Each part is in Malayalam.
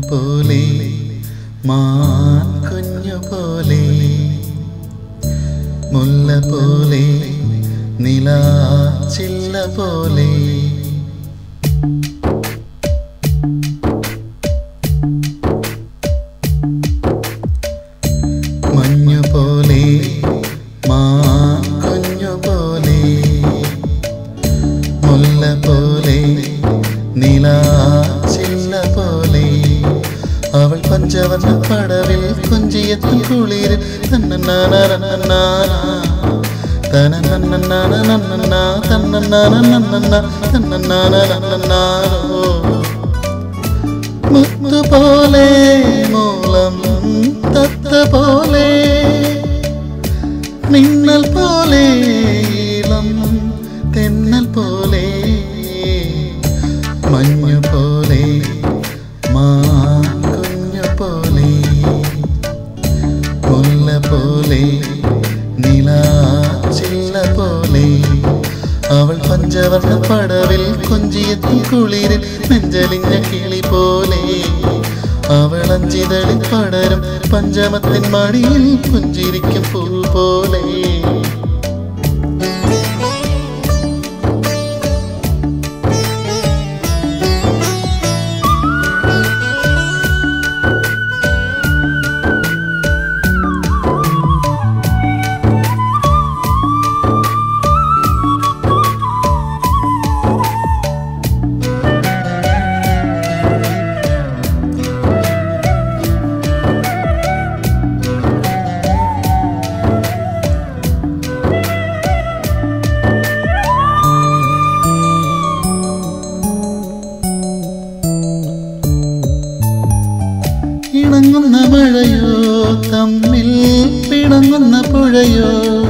പോലെ മാൻ കുഞ്ഞു പോലെ മുല്ല പോലെ നിലാച്ചില്ല പോലെ മഞ്ഞു പോലെ മാൻ കുഞ്ഞു പോലെ മുല്ല പോലെ നിലാച്ചില്ല പോലെ അവൾ പഞ്ചവർണ്ണ പടവിൽ കൊഞ്ചിയെത്തും കുളിരിൽ തന്നന്നാനാ തനനന്നനാനനന്നനാ തന്നന്നാനനന്നനാ തന്നന്നാനനന്നനാരോ മുത്തുപോലെ മൂലം തത്ത പോലെ മിന്നൽ പോലെ ഇളം തെന്നൽ പോലെ മഞ്ഞു പോലെ മാഞ്ഞു പോലെ മുല്ല പോലെ നിലാച്ചില്ല പോലെ അവൾ പഞ്ചവർണ്ണ പടവിൽ കൊഞ്ചിയെത്തും കുളിരിൽ നെഞ്ചലിഞ്ഞ കിളി പോലെ അവൾ അഞ്ചിതളിൽ പടരും പഞ്ചമത്തിൻ മടിയിൽ പുഞ്ചിരിക്കും പൂ പോലെ ഇണങ്ങുന്ന മഴയോ തമ്മിൽ പിണങ്ങുന്ന പുഴയോ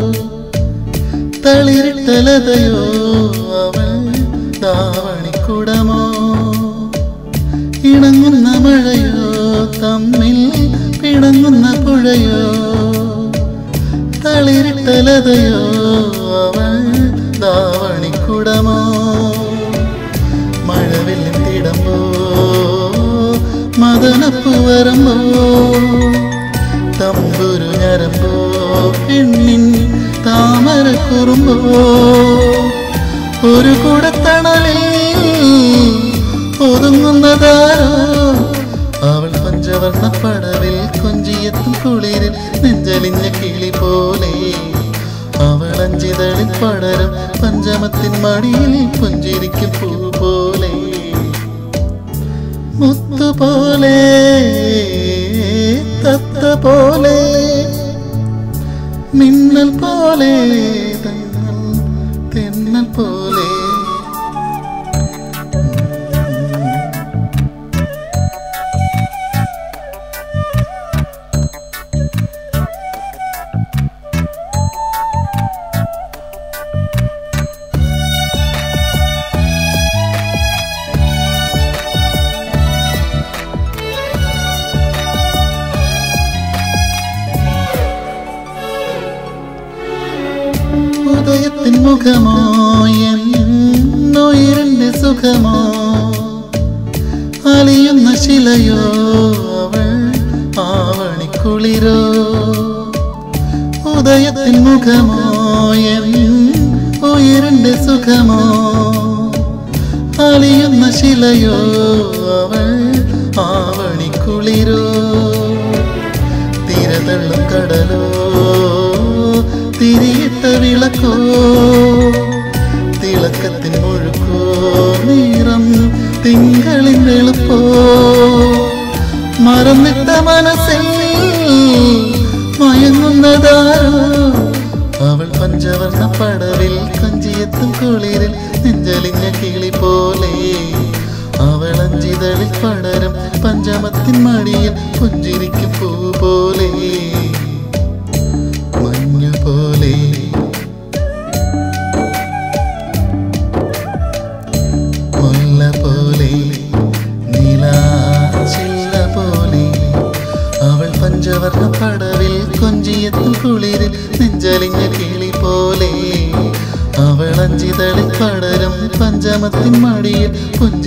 തളിരിട്ടലതയോ അവൾ താവണിക്കുടമോ ഇണങ്ങുന്ന മഴയോ തമ്മിൽ പിണങ്ങുന്ന പുഴയോ തളിരിട്ടലതയോ അവൾ താവണിക്കുടമോ മഴവില്ലും തിടമ്പോ മദനപ്പുവരമ്പോ തമ്പുരു ഞരമ്പോ പെണ്ണിൻ താമര കുറുമ്പോ ഒരു കുടത്തണലിൽ ഒതുങ്ങുന്നതാരോ അവൾ പഞ്ചവർണ്ണ പടവിൽ കൊഞ്ചിയെത്തും കുളിരിൽ നെഞ്ചലിഞ്ഞ കിളി പോലെ അവൾ അഞ്ചിതളിൽ പടരും പഞ്ചമത്തിൻ മടിയിൽ പുഞ്ചിരിക്കും പൂ പോലെ മുത്തുപോലെ തത്ത പോലെ മിന്നൽ പോലെ തെന്നൽ തെന്നൽ പോലെ ഉദയത്തിൻ മുഖമോ എന്നോയിരിന്റെ സുഖമോ അലിയുന്ന ശിലയോ അവൾ ആവണിക്കുളിരോ ഉദയത്തിൻ മുഖമോ എൻ ഉയരിന്റെ സുഖമോ അലിയുന്ന ശിലയോ അവൾ ആവണിക്കുളിരോ തിരതള്ളും കടലോ തിരിയിട്ട വിളക്കോ തിളക്കത്തിൻ മുഴുക്കോ നീറം തിങ്കളിൻ വെളുപ്പോ മറന്നിട്ട മനസ്സിൽ മയങ്ങുന്നതാരോ അവൾ പഞ്ചവർണ്ണ പടവിൽ കൊഞ്ചിയെത്തും കുളിരിൽ നെഞ്ചലിഞ്ഞ കിളി പോലെ അവൾ അഞ്ചിതളിൽ പടരും പഞ്ചമത്തിൻ മടിയിൽ പുഞ്ചിരിക്കും പൂ പോലെ മഞ്ഞു പോലെ മുല്ല പോലെ നീലാച്ചില്ല പോലെ അവൾ പഞ്ചവർണ്ണ പടവിൽ കൊഞ്ചിയെത്തും കുളിരിൽ നെഞ്ചലിഞ്ഞ കിളി പോലെ അവൾ അഞ്ചിതളിൽ പടരും പഞ്ചമത്തിൻ മടിയിൽ പുഞ്ച